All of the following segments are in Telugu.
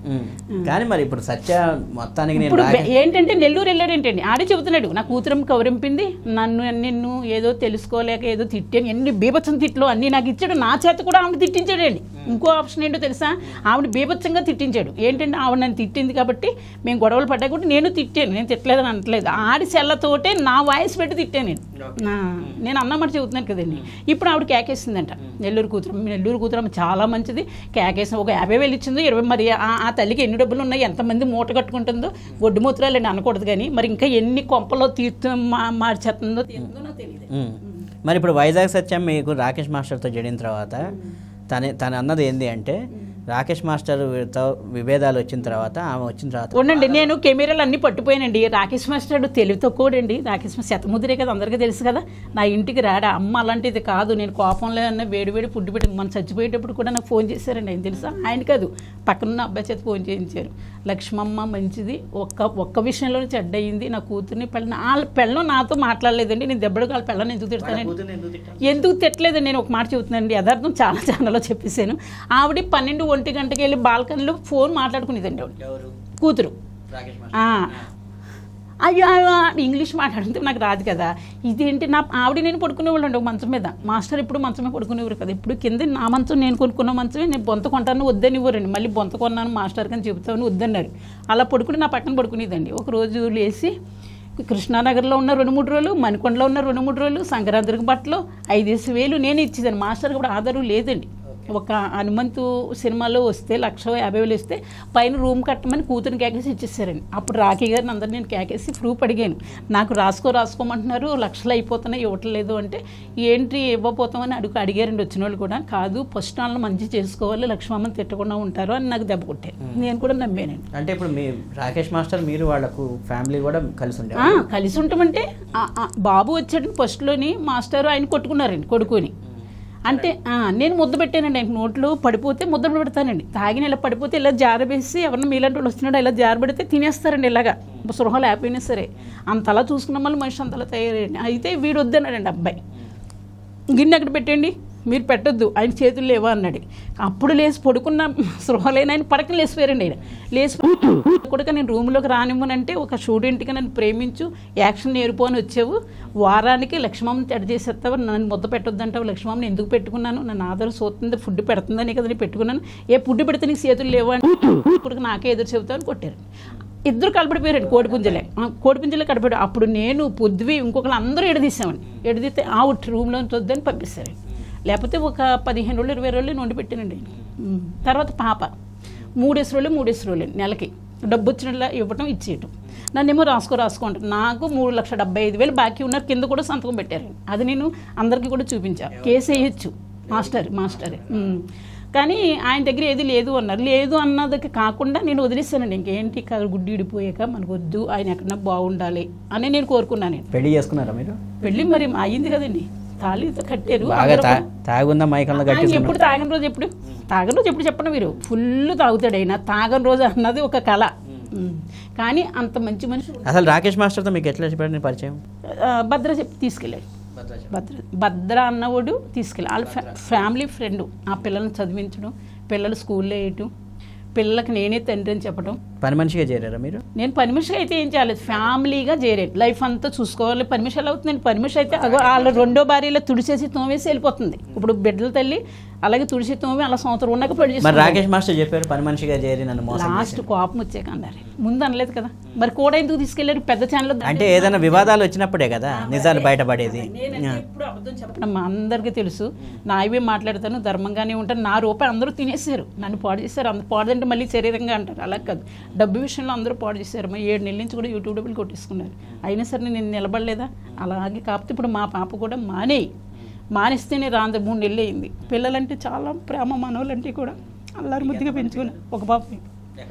ఉమ్. కానీ మరి ఇప్పుడు సత్య మొత్తానికి నేను ఇప్పుడు రాకే- బె- ఏంటంటే నెల్లూరు వెళ్ళాడు ఏంటండి ఆడే చెబుతున్నాడు నా కూతురం కౌరింపింది నన్ను నిన్ను ఏదో తెలుసుకోలేక ఏదో తిట్టాను ఎన్ని బీభత్సం తిట్లు అన్నీ నాకు ఇచ్చాడు నా చేత కూడా ఆవిడ తిట్టించాడండి ఇంకో ఆప్షన్ ఏంటో తెలుసా ఆవిడ బీభత్సంగా తిట్టించాడు ఏంటంటే ఆవిడ నన్ను తిట్టింది కాబట్టి మేము గొడవలు పడ్డా కూడా నేను తిట్టాను నేను తిట్టలేదని అనట్లేదు ఆడి సెల్లతోటే నా వాయిస్ పెట్టి తిట్టాను నేను నా నేను అన్నమాట చెబుతున్నాను కదండి ఇప్పుడు ఆవిడ కేకేసిందంట నెల్లూరు కూతురు నెల్లూరు కూతురు ఆమె చాలా మంచిది కేకేసిన ఒక యాభై వేలు ఇచ్చిందో ఇరవై మరి ఆ- ఆ తల్లికి ఎన్ని డబ్బులు ఉన్నాయి ఎంతమంది మూట కట్టుకుంటుందో ఒడ్డు మూత్రాలండి అనకూడదు కానీ మరి ఇంకా ఎన్ని కొంపలో తీర్చు మా- మార్చేస్తుందో తీరుతుందో నాకు తెలియదు ఉమ్. మరి ఇప్పుడు వైజాగ్ సత్యం మీకు రాకేష్ మాస్టర్తో జరిగిన తర్వాత తన తను అన్నది ఏంది అంటే రాకేష్ మాస్టర్తో విభేదాలు వచ్చిన తర్వాత ఆమె వచ్చిన తర్వాత ఉండండి నేను కెమెరాలు అన్నీ పట్టుపోయానండి రాకేష్ మాస్టర్ తెలివి తక్కువడండి రాకేష్ మాస్టర్ శతముద్రే కదా అందరికీ తెలుసు కదా నా ఇంటికి రాడా అమ్మ అలాంటిది కాదు నేను కోపంలో అన్న వేడి వేడి ఫుడ్ పెట్టి మన చచ్చిపోయేటప్పుడు కూడా నాకు ఫోన్ చేశారండి ఆయన తెలుసా ఆయన కాదు పక్కన ఉన్న అబ్బాయి చేత ఫోన్ చేయించారు లక్ష్మమ్మ మంచిది ఒక్క ఒక్క విషయంలోనే చెడ్డ అయింది నా కూతుర్ని పెళ్ళ వాళ్ళ పెళ్ళం నాతో మాట్లాడలేదండి నేను దెబ్బడు వాళ్ళ పెళ్ళని ఎందుకు తిడతానండి ఎందుకు తిట్టలేదు నేను ఒక మాట చెబుతున్నానండి యథార్థం చాలా ఛానల్లో చెప్పేశాను ఆవిడ పన్నెండు ఒంటి గంటకి వెళ్ళి బాల్కనీలో ఫోన్ మాట్లాడుకునేదండి ఆవిడ కూతురు ఆ. అయ్యో అయ్యో, ఇంగ్లీష్ మాట్లాడితే నాకు రాదు కదా ఇదేంటి నా ఆవిడ నేను పడుకునేవాళ్ళు ఒక మంచం మీద మాస్టర్ ఇప్పుడు మంచం మీద పడుకునేవారు కదా ఇప్పుడు కింద నా మంచం నేను కొనుక్కున్న మంచమే నేను బొంత కొంటాను వద్దని ఇవ్వరండి మళ్ళీ బొంత కొన్నాను మాస్టర్ అని చెబుతాను వద్దన్నారు అలా పడుకుని నా పక్కన పడుకునేదండి ఒక రోజు లేచి కృష్ణానగర్లో ఉన్న రెండు మూడు రోజులు మణికొండలో ఉన్న రెండు మూడు రోజులు సంక్రాంతికి బట్టలు ఐదేసి వేలు నేను ఇచ్చేదాన్ని మాస్టర్కి కూడా ఆధారం లేదండి ఒక హనుమంతు సినిమాలో వస్తే లక్ష యాభై వేలు ఇస్తే పైన రూమ్ కట్టమని కూతురు కేకేసి ఇచ్చేసారండి అప్పుడు రాఖీ గారిని అందరు నేను కేకేసి ప్రూఫ్ అడిగాను నాకు రాసుకో రాసుకోమంటున్నారు లక్షలు అయిపోతున్నాయి ఇవ్వట్లేదు అంటే ఏంటి ఇవ్వబోతామని అడుగు అడిగారండి వచ్చిన వాళ్ళు కూడా కాదు ఫస్ట్ వాళ్ళు మంచి చేసుకోవాలి లక్ష్మమ్మని తిట్టకుండా ఉంటారు అని నాకు దెబ్బ కొట్టారు నేను కూడా నమ్మానండి అంటే ఇప్పుడు మీ రాకేష్ మాస్టర్ మీరు వాళ్ళకు ఫ్యామిలీ కూడా కలిసి ఉండే ఆ, కలిసి ఉంటామంటే ఆ, ఆ, బాబు వచ్చాడని ఫస్ట్లోని మాస్టర్ ఆయన కొట్టుకున్నారండి కొడుకుని అంటే ఆ, నేను ముద్ద పెట్టానండి ఆయన నోట్లో పడిపోతే ముద్ద పెడతానండి తాగిన ఇలా పడిపోతే ఇలా జారబేసి ఎవరన్నా మీలాంటి వాళ్ళు వస్తున్నాడు ఇలా జారబెడితే తినేస్తారండి ఇలాగా సృహ లేకపోయినా సరే అంతలా చూసుకున్న మళ్ళీ మనిషి అంతలా తయారండి అయితే వీడు వద్దన్నాడండి అబ్బాయి గిన్నె అక్కడ పెట్టండి మీరు పెట్టొద్దు ఆయన చేతులు లేవా అన్నాడు అప్పుడు లేచి పడుకున్న సృహ లేని ఆయన పడకన లేచిపోయారండి ఆయన లేచి కూడా నేను రూమ్లోకి రానివ్వనంటే ఒక స్టూడెంట్గా నన్ను ప్రేమించు యాక్షన్ నేర్పు అని వచ్చావు వారానికి లక్ష్మమ్మని చెడ చేసేస్తావు నన్ను ముద్ద పెట్టొద్దంటావు లక్ష్మమ్మని ఎందుకు పెట్టుకున్నాను నన్ను ఆధారం సోతుంది ఫుడ్ పెడుతుందని కదా నేను పెట్టుకున్నాను ఏ ఫుడ్ పెడితే నీకు చేతులు లేవా అంటే ఇప్పుడు నాకే ఎదురు చెబుతావు అని కొట్టారు ఇద్దరు కలపడిపోయారండి కోడిపుంజలే ఆ, కోడిపుంజలే కడపడి అప్పుడు నేను పొద్దువి ఇంకొకరు అందరూ ఎడదీసామండి ఎడదీస్తే ఆవుట్ రూమ్లో వద్దని పంపిస్తారండి లేకపోతే ఒక పదిహేను రోజులు ఇరవై రోజులు నుండి పెట్టానండి ఉమ్. తర్వాత పాప మూడేసి రోజులు మూడేసి రోజులు నెలకి డబ్బు వచ్చినట్లా ఇవ్వటం ఇచ్చేయటం నన్నేమో రాసుకో రాసుకో అంటారు నాకు మూడు లక్షల డెబ్బై ఐదు వేలు బాకీ ఉన్నారు కింద కూడా సంతకం పెట్టారు అది నేను అందరికీ కూడా చూపించా కేసు వేయచ్చు మాస్టర్ మాస్టరే ఉమ్. కానీ ఆయన దగ్గర ఏది లేదు అన్నారు లేదు అన్నది కాకుండా నేను వదిలేస్తానండి ఇంకేంటి క- గుడ్డి ఇడిపోయాక మనకు వద్దు ఆయన ఎక్కడన్నా బాగుండాలి అని నేను కోరుకున్నాను పెళ్లి చేసుకున్నారా మీరు పెళ్ళి మరి అయ్యింది కదండి తాళితో కట్టారు బాగా అందరూ తా తాగుందా మైకంలో ఆయన కట్టేసుకున్నారు ఎప్పుడు తాగని రోజు ఎప్పుడు తాగని రోజు ఎప్పుడు చెప్పండి మీరు ఫుల్ తాగుతాడు ఆయన తాగని రోజు అన్నది ఒక కళ ఉమ్. కానీ అంత మంచి మనిషి అసలు రాకేష్ మాస్టర్తో మీకు ఎట్లా చెప్పండి పరిచయం ఆ, భద్ర చెప్పి తీసుకెళ్ళాడు భద్ర భద్ర అన్నవాడు తీసుకెళ్ళి వాళ్ళ ఫ్యా- ఫ్యామిలీ ఫ్రెండ్ ఆ పిల్లల్ని చదివించడం పిల్లలు స్కూల్లో వేయటం పిల్లలకి నేనే తండ్రి అని చెప్పడం పని మనిషిగా చేరారా మీరు నేను పని మనిషిగా అయితే ఏం చేయలేదు ఫ్యామిలీగా చేరేది లైఫ్ అంతా చూసుకోవాలి పని మనిషి ఎలా అవుతుందండి పని మనిషి అయితే అగో వాళ్ళ రెండో భార్యలో తుడిచేసి తోమేసి వెళ్ళిపోతుంది ఇప్పుడు బిడ్డల తల్లి అలాగే తుడిసి తోమి అలా సంవత్సరం ఉన్నాక పెళ్లి మరి చేసుకుంటారు. రాకేష్ మాస్టర్ చెప్పారు పని మనిషిగా చేరి నన్ను మోసం లాస్ట్ చేశారు. కోపం వచ్చాక అన్నారు ముందు అనలేదు కదా మరి కూడా ఎందుకు తీసుకెళ్ళారు పెద్ద ఛానల్ అంటే ఏదైనా వివాదాలు వచ్చినప్పుడే కదా నిజాలు బయటపడేది ఎప్పుడు అబద్ధం చెప్పడం మా అందరికీ తెలుసు నా ఇవే మాట్లాడతాను ధర్మంగానే ఉంటాను నా రూపాయి అందరూ తినేసారు నన్ను పాడు చేశారు అందరు పాడుదంటే మళ్ళీ శరీరంగా అంటారు అలా కాదు డబ్బు విషయంలో అందరూ పాడు చేశారు మా ఏడు నెలల నుంచి కూడా యూట్యూబ్ డబ్బులు కొట్టేసుకున్నారు అయినా సరే నేను నిలబడలేదా అలాగే కాకపోతే ఇప్పుడు మా పాప కూడా మానేయి మానేస్తేనే రాంది మూడు నెలలు అయింది పిల్లలంటే చాలా ప్రేమ మనోళ్ళంటే కూడా అల్లారి ముద్దుగా పెంచుకుని ఒక పాపని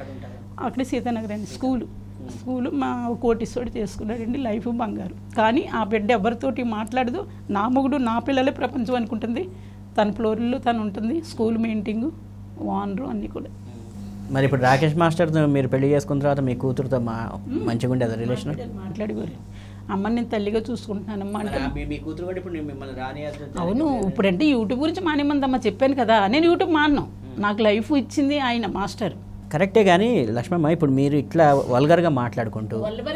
అక్కడే సీతానగర్ అండి స్కూలు స్కూలు మా కోటిస్తోటి చేసుకున్నాడండి లైఫ్ బంగారు కానీ ఆ బిడ్డ ఎవరితోటి మాట్లాడదు నా మొగుడు నా పిల్లలే ప్రపంచం అనుకుంటుంది తన ఫ్లోర్లో తను ఉంటుంది స్కూల్ మెయింటింగ్ వానరు అన్నీ కూడా మరి ఇప్పుడు రాకేష్ మాస్టర్ మీరు పెళ్లి చేసుకున్న తర్వాత మీ కూతురుతో మా మంచిగా ఉండేది రిలేషన్ మాట్లాడేవారు అమ్మ నేను తల్లిగా చూసుకుంటున్నానమ్మా అంటే మీ కూతురు కూడా ఇప్పుడు మిమ్మల్ని రాని అవును ఇప్పుడంటే యూట్యూబ్ గురించి మానేమందమ్మా చెప్పాను కదా నేను యూట్యూబ్ మాన్నాం నాకు లైఫ్ ఇచ్చింది ఆయన మాస్టర్ కరెక్టే కానీ లక్ష్మమ్మ ఇప్పుడు మీరు ఇట్లా వల్గర్గా మాట్లాడుకుంటూ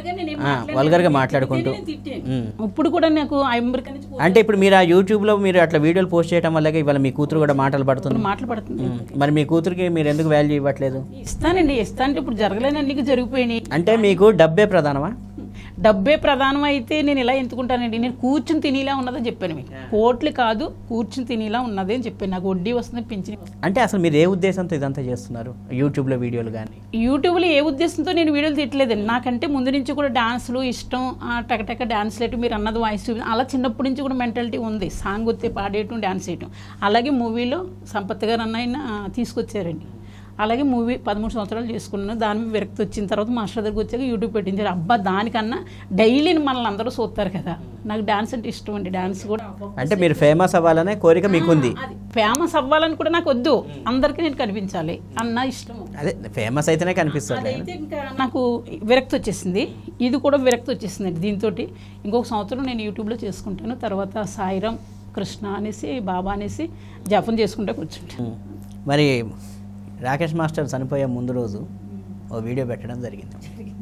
ఆ, వల్గర్గా మాట్లాడుకుంటూ ఉమ్. ఇప్పుడు కూడా నాకు అమెరికా నుంచి అంటే ఇప్పుడు మీరు ఆ యూట్యూబ్లో మీరు అట్లా వీడియోలు పోస్ట్ చేయడం వల్ల ఇవాళ మీ కూతురు కూడా మాటలు పడుతుంది మాట్లాడుతుంది ఉమ్. మరి మీ కూతురికి మీరు ఎందుకు వాల్యూ ఇవ్వట్లేదు ఇస్తానండి ఇస్తా అంటే ఇప్పుడు జరగలేనన్నీ జరిగిపోయినాయి అంటే మీకు డబ్బే ప్రధానమా డబ్బే ప్రధానం అయితే నేను ఇలా ఎంచుకుంటానండి నేను కూర్చుని తినేలా ఉన్నదని చెప్పాను మీకు కోట్లు కాదు కూర్చుని తినేలా ఉన్నది అని చెప్పాను నాకు వడ్డీ వస్తుంది పింఛన్ అంటే అసలు మీరు ఏ ఉద్దేశంతో ఇదంతా చేస్తున్నారు యూట్యూబ్లో వీడియోలు కానీ యూట్యూబ్లో ఏ ఉద్దేశంతో నేను వీడియోలు తీయట్లేదండి నాకంటే ముందు నుంచి కూడా డాన్స్లు ఇష్టం ఆ టకటక డాన్స్ లేటు మీరు అన్నది వాయిస్ చూపి అలా చిన్నప్పటి నుంచి కూడా మెంటాలిటీ ఉంది సాంగ్ వస్తే పాడేయటం డాన్స్ చేయటం అలాగే మూవీలో సంపత్ గారు అన్న ఆయన తీసుకొచ్చారండి అలాగే మూవీ పదమూడు సంవత్సరాలు చేసుకున్నాను దాని మీద విరక్తి వచ్చిన తర్వాత మాస్టర్ దగ్గరికి వచ్చాక యూట్యూబ్ పెట్టించారు అబ్బా దానికన్నా డైలీ మనల్ని అందరూ చూస్తారు కదా నాకు డాన్స్ అంటే ఇష్టం అండి డాన్స్ కూడా అంటే మీరు ఫేమస్ అవ్వాలనే కోరిక మీకుంది అది ఫేమస్ అవ్వాలని కూడా నాకు వద్దు అందరికీ నేను కనిపించాలి అన్న ఇష్టం అదే ఫేమస్ అయితేనే కనిపిస్తుంది అదైతే ఇంకా నాకు విరక్తి వచ్చేసింది ఇది కూడా విరక్తి వచ్చేసింది దీంతో ఇంకొక సంవత్సరం నేను యూట్యూబ్లో చేసుకుంటాను తర్వాత సాయిరామ్ కృష్ణ అనేసి బాబా అనేసి జపం చేసుకుంటూ కూర్చుంటాను ఉమ్. మరి రాకేష్ మాస్టర్ చనిపోయే ముందు రోజు ఓ వీడియో పెట్టడం జరిగింది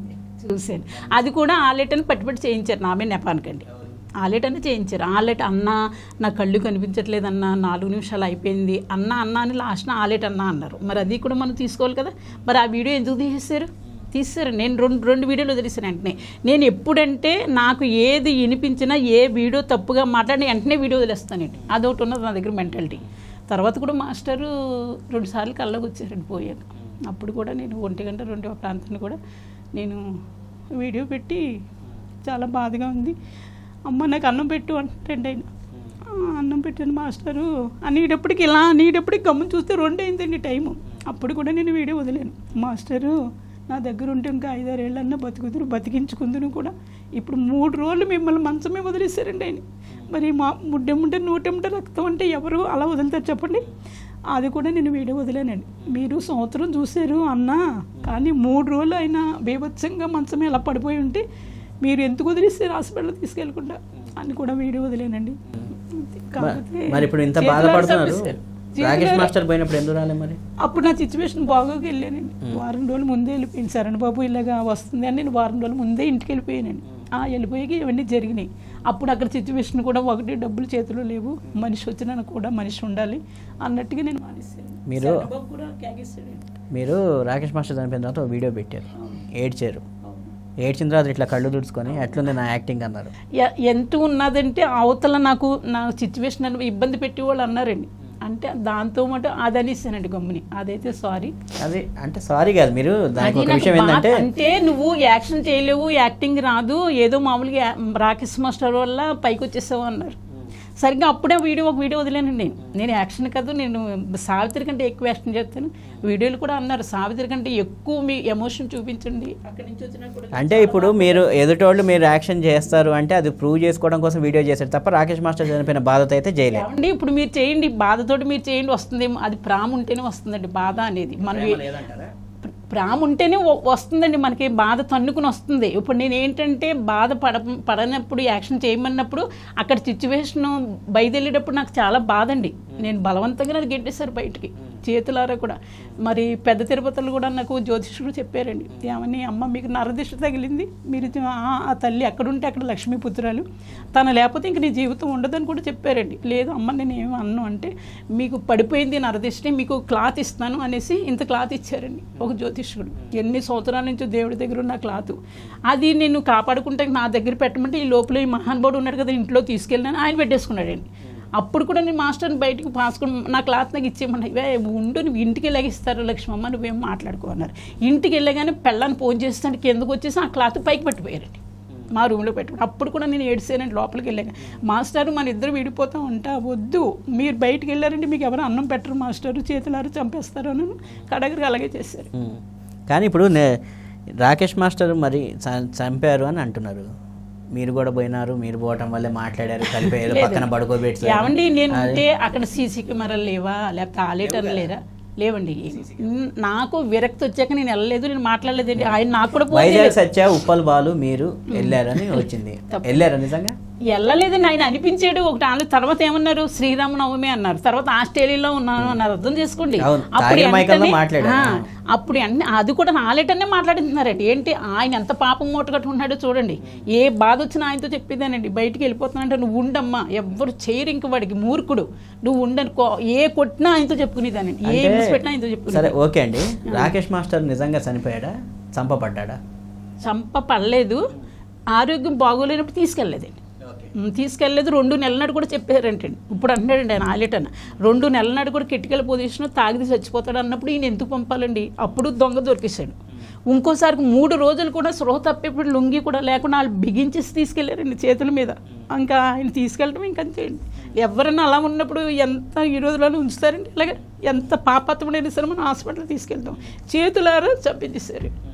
చూశాను అది కూడా ఆలేటని పట్టి పట్టి చేయించారు నా మీద నెపానికండి ఆలేట్ అని చేయించారు ఆలేట్ అన్న నా కళ్ళు కనిపించట్లేదు అన్న నాలుగు నిమిషాలు అయిపోయింది అన్న అన్న అని లాస్ట్న ఆలేట్ అన్న అన్నారు మరి అది కూడా మనం తీసుకోవాలి కదా మరి ఆ వీడియో ఎందుకు తీసేశారు తీస్తారు నేను రెండు రెండు వీడియోలు వదిలేసాను వెంటనే నేను ఎప్పుడంటే నాకు ఏది వినిపించినా ఏ వీడియో తప్పుగా మాట్లాడి వెంటనే వీడియో వదిలేస్తానండి అదొకటి ఉన్నది నా దగ్గర మెంటాలిటీ తర్వాత కూడా మాస్టరు రెండు సార్లు కళ్ళకు వచ్చారండి పోయాక అప్పుడు కూడా నేను ఒంటి గంట రెండు ఒక ప్రాంతాన్ని కూడా నేను వీడియో పెట్టి చాలా బాధగా ఉంది అమ్మ నాకు అన్నం పెట్టు అంటండి ఆయన "ఆ, అన్నం పెట్టాను మాస్టరు అనేటప్పటికి ఇలా అనేటప్పటికి గమ్ము చూస్తే రెండు అయిందండి టైము అప్పుడు కూడా నేను వీడియో వదిలేను మాస్టరు నా దగ్గర ఉంటే ఇంకా ఐదారేళ్ళన్నా బతుకుదురు బతికించుకుందును కూడా ఇప్పుడు మూడు రోజులు మిమ్మల్ని మంచమే వదిలేశారండి ఆయన మరి మా ముడ్డెముంటే నూటెముంటే రక్తం అంటే ఎవరు అలా వదులుతారు చెప్పండి అది కూడా నేను వీడియో వదిలేనండి మీరు సంవత్సరం చూశారు అన్నా కానీ మూడు రోజులు అయినా బీభత్సంగా మంచమే అలా పడిపోయి ఉంటే మీరు ఎందుకు వదిలేస్తారు హాస్పిటల్ తీసుకెళ్ళకుండా అని కూడా వీడియో వదిలేనండి కాకపోతే మరి ఇప్పుడు ఇంత చేతులారా బాధపడుతున్నారు చంపేశారు. రాకేష్ చేతులారా- మాస్టర్ పోయినప్పుడు ఎందుకు రాలే మరి అప్పుడు నా సిచ్యువేషన్ బాగోకి వెళ్ళానండి వారం రోజులు ముందే వెళ్ళిపోయింది సరణ్ బాబు ఇలాగా వస్తుంది అని నేను వారం రోజులు ముందే ఇంటికి వెళ్ళిపోయానండి ఆ వెళ్ళిపోయాక ఇవన్నీ జరిగినాయి అప్పుడు అక్కడ సిచ్యువేషన్ కూడా ఒకటి డబ్బులు చేతిలో లేవు మనిషి వచ్చినా కూడా మనిషి ఉండాలి అన్నట్టుగా నేను మానేసాను మీరు- శరణ్ బాబు కూడా కేకేస్తాడండి మీరు రాకేష్ మాస్టర్ చనిపోయిన తర్వాత ఒక వీడియో పెట్టారు ఏడ్చారు ఏడ్చిన తర్వాత ఇట్లా కళ్ళు తుడుచుకొని ఎట్లుంది నా యాక్టింగ్ అన్నారు ఎ- ఎంత ఉన్నదంటే అవతల నాకు నా సిచ్యువేషన్ అని ఇబ్బంది పెట్టి వాళ్ళు అన్నారండి అంటే దాంతో మటు అది అనేసానండి గమ్ముని అదైతే సారీ అది అంటే సారీ కాదు మీరు దానికి అది ఒక నాకు విషయం బాధ- ఏంటంటే అంటే నువ్వు యాక్షన్ చేయలేవు యాక్టింగ్ రాదు ఏదో మామూలుగా యా- రాకేష్ మాస్టర్ వల్ల పైకి వచ్చేసావు అన్నారు సరిగ్గా అప్పుడే వీడియో ఒక వీడియో వదిలేనండి నేను నేను యాక్షన్ కాదు నేను సావిత్రి కంటే ఎక్కువ యాక్షన్ చేస్తాను వీడియోలు కూడా అన్నారు సావిత్రి కంటే ఎక్కువ మీ ఎమోషన్ చూపించండి అక్కడి నుంచి వచ్చినా కూడా అంటే ఇప్పుడు మీరు ఎదుటోళ్ళు మీరు యాక్షన్ చేస్తారు అంటే అది ప్రూవ్ చేసుకోవడం కోసం వీడియో చేశారు తప్ప రాకేష్ మాస్టర్ చనిపోయిన బాధతో అయితే చేయలేదు ఏమండి ఇప్పుడు మీరు చేయండి బాధతోటి మీరు చేయండి వస్తుందేమో అది ప్రామ ఉంటేనే వస్తుందండి బాధ అనేది మనం ప్రేమ ఉంటేనే వ- వస్తుందండి మనకి బాధ తన్నుకుని వస్తుంది ఇప్పుడు నేను ఏంటంటే బాధ పడ పడనప్పుడు యాక్షన్ చేయమన్నప్పుడు అక్కడ సిచ్యువేషన్ బయలుదేరేటప్పుడు నాకు చాలా బాధ అండి నేను బలవంతంగా నాకు గెట్టేశారు బయటికి చేతులారా కూడా మరి పెద్ద తిరుపతిలో కూడా నాకు జ్యోతిష్యుడు చెప్పారండి ఏమని అమ్మ మీకు నరదిష్టి తగిలింది మీరు చ- ఆ ఆ తల్లి ఎక్కడుంటే అక్కడ లక్ష్మీపుత్రాలు తను లేకపోతే ఇంక నీ జీవితం ఉండదని కూడా చెప్పారండి లేదు అమ్మ నేను ఏమి అన్ను అంటే మీకు పడిపోయింది నరదిష్టి మీకు క్లాత్ ఇస్తాను అనేసి ఇంత క్లాత్ ఇచ్చారండి ఒక జ్యోతిష్యుడు ఎన్ని సంవత్సరాల నుంచి దేవుడి దగ్గర ఉన్న క్లాత్ అది నేను కాపాడుకుంటే నా దగ్గర పెట్టమంటే ఈ లోపల ఈ మహానుభావుడు ఉన్నాడు కదా ఇంట్లో తీసుకెళ్ళినాను ఆయన పెట్టేసుకున్నాడండి అప్పుడు కూడా నేను మాస్టర్ని బయటకు పాసుకుని నా క్లాత్ నాకు ఇచ్చేయమన్నా ఇవే ఉండు నువ్వు ఇంటికి వెళ్ళగిస్తారు లక్ష్మమ్మ నువ్వేం మాట్లాడుకో అన్నారు ఇంటికి వెళ్ళగానే పెళ్ళాన్ని ఫోన్ చేస్తాను కిందకు వచ్చేసి ఆ క్లాత్ పైకి పట్టిపోయారండి మా రూమ్లో పెట్టుకుని అప్పుడు కూడా నేను ఏడ్చానండి లోపలికి వెళ్ళాక మాస్టర్ మన ఇద్దరు విడిపోతా ఉంటా వద్దు మీరు బయటికి వెళ్ళారంటే మీకు ఎవరు అన్నం పెట్టరు మాస్టర్ చేతులారు చంపేస్తారు అని కడగరికి అలాగే చేశారు ఉమ్. కానీ ఇప్పుడు నే- రాకేష్ మాస్టర్ మరి చ- చంపారు అని అంటున్నారు మీరు కూడా పోయినారు మీరు పోవటం వల్లే మాట్లాడారు కలిపి ఏదో పక్కన పడుకోబెట్టి ఏమండి నేను ఉంటే అక్కడ సీసీ కెమెరాలు లేవా లేకపోతే ఆలేటర్లు లేరా లేవండి ఉమ్, నాకు విరక్తి వచ్చాక నేను వెళ్ళలేదు నేను మాట్లాడలేదండి ఆయన నాకు కూడా ఫోన్ వైజాగ్ సత్య ఉప్పల్ బాలు మీరు వెళ్ళారని వచ్చింది వెళ్ళారా నిజంగా వెళ్ళలేదండి ఆయన అనిపించాడు ఒకటి వాళ్ళు తర్వాత ఏమన్నారు శ్రీరామనవమి అన్నారు తర్వాత ఆస్ట్రేలియాలో ఉన్నాను అన్నారు అర్థం చేసుకోండి అవును, అప్పుడు తాగిన మైకంలో వెంటనే- మాట్లాడారు. ఆ, అప్పుడు అన్ని అది కూడా నాలేటనే మాట్లాడుతున్నారండి ఏంటి ఆయన ఎంత పాపం మూట కట్టుకున్నాడో చూడండి ఏ బాధ వచ్చినా ఆయనతో చెప్పేదానండి బయటికి వెళ్ళిపోతున్నానంటే నువ్వు ఉండమ్మా ఎవ్వరు చేయరు ఇంక వాడికి మూర్ఖుడు నువ్వు ఉండని కో- ఏ కొట్టినా ఆయనతో చెప్పుకునేదానండి ఏ హింస పెట్టినా ఆయనతో సరే చెప్పుకునేదాన్ని ఓకే అండి రాకేష్ మాస్టర్ నిజంగా చనిపోయాడా చంపబడ్డాడా చంప పడలేదు ఆరోగ్యం బాగోలేనప్పుడు తీసుకెళ్ళలేదండి ఉమ్, తీసుకెళ్ళలేదు రెండు నెలల నాడు కూడా చెప్పారంటండి ఇప్పుడు అంటాడండి ఆయన ఆలేటన్న రెండు నెలల నాడు కూడా కిటికల పొజిషన్ తాగిది చచ్చిపోతాడు అన్నప్పుడు ఈయన ఎందుకు పంపాలండి అప్పుడు దొంగ దొరికేశాడు ఇంకోసారి మూడు రోజులు కూడా స్పృహ తప్పేప్పుడు లుంగి కూడా లేకుండా వాళ్ళు బిగించేసి తీసుకెళ్ళారండి చేతుల మీద ఇంకా ఆయన తీసుకెళ్ళడం ఇంకంతే అండి ఎవరైనా అలా ఉన్నప్పుడు ఎంత ఈ రోజులలో ఉంచుతారండి ఇలాగే ఎంత పాపత్వమైనా సరే మనం హాస్పిటల్ తీసుకెళ్తాం చేతులారా చంపించేశారు